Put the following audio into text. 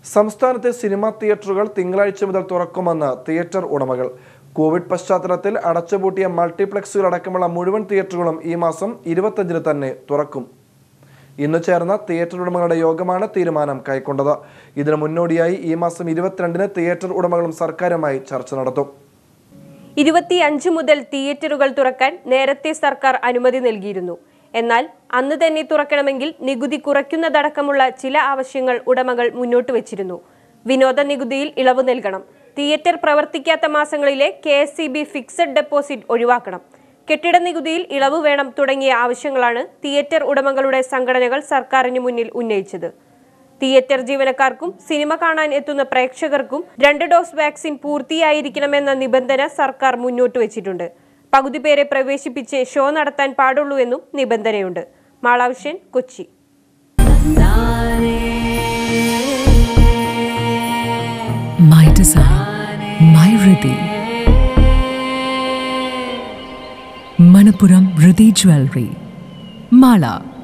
സംസ്ഥാനത്തെ സിനിമാ തിയേറ്ററുകൾ തിങ്കളാഴ്ച മുതൽ തുറക്കുമെന്ന് തിയേറ്റർ ഉടമകൾ കോവിഡ് പശ്ചാത്തലത്തിൽ അടച്ചുപൂട്ടിയ മൾട്ടിപ്ലക്സുകൾ അടക്കമുള്ള മുഴുവൻ തിയേറ്ററുകളും ഈ മാസം ഇരുപത്തഞ്ചിന് തന്നെ തുറക്കും ഇന്ന് ചേർന്ന തിയേറ്റർ ഉടമകളുടെ യോഗമാണ് തീരുമാനം കൈക്കൊണ്ടത് ഇതിനു മുന്നോടിയായി ഈ മാസം ഇരുപത്തിരണ്ടിന് തിയേറ്റർ ഉടമകളും സർക്കാരുമായി ചർച്ച നടത്തും ഇരുപത്തിയഞ്ച് മുതൽ തിയേറ്ററുകൾ തുറക്കാൻ നേരത്തെ സർക്കാർ അനുമതി നൽകിയിരുന്നു എന്നാൽ അന്ന് തന്നെ തുറക്കണമെങ്കിൽ നികുതി കുറയ്ക്കുന്നതടക്കമുള്ള ചില ആവശ്യങ്ങൾ ഉടമകൾ മുന്നോട്ട് വച്ചിരുന്നു വിനോദ നികുതിയിൽ ഇളവ് നൽകണം തിയേറ്റർ പ്രവർത്തിക്കാത്ത മാസങ്ങളിലെ K S C B fixed deposit ഒഴിവാക്കണം കെട്ടിട നികുതിയിൽ ഇളവ് വേണം തുടങ്ങിയ ആവശ്യങ്ങളാണ് തിയേറ്റർ ഉടമകളുടെ സംഘടനകൾ സർക്കാരിന് മുന്നിൽ ഉന്നയിച്ചത് തിയേറ്റർ ജീവനക്കാർക്കും സിനിമ കാണാൻ എത്തുന്ന പ്രേക്ഷകർക്കും രണ്ട് ഡോസ് വാക്സിൻ പൂർത്തിയായിരിക്കണമെന്ന നിബന്ധന സർക്കാർ മുന്നോട്ട് വെച്ചിട്ടുണ്ട് പകുതി പേരെ പ്രവേശിപ്പിച്ച് ഷോ നടത്താൻ പാടുള്ളൂ എന്നും നിബന്ധനയുണ്ട് മാളാവിഷ്യൻ Kochi My design, my Riddhi. Manapuram Riddhi Jewelry. Mala.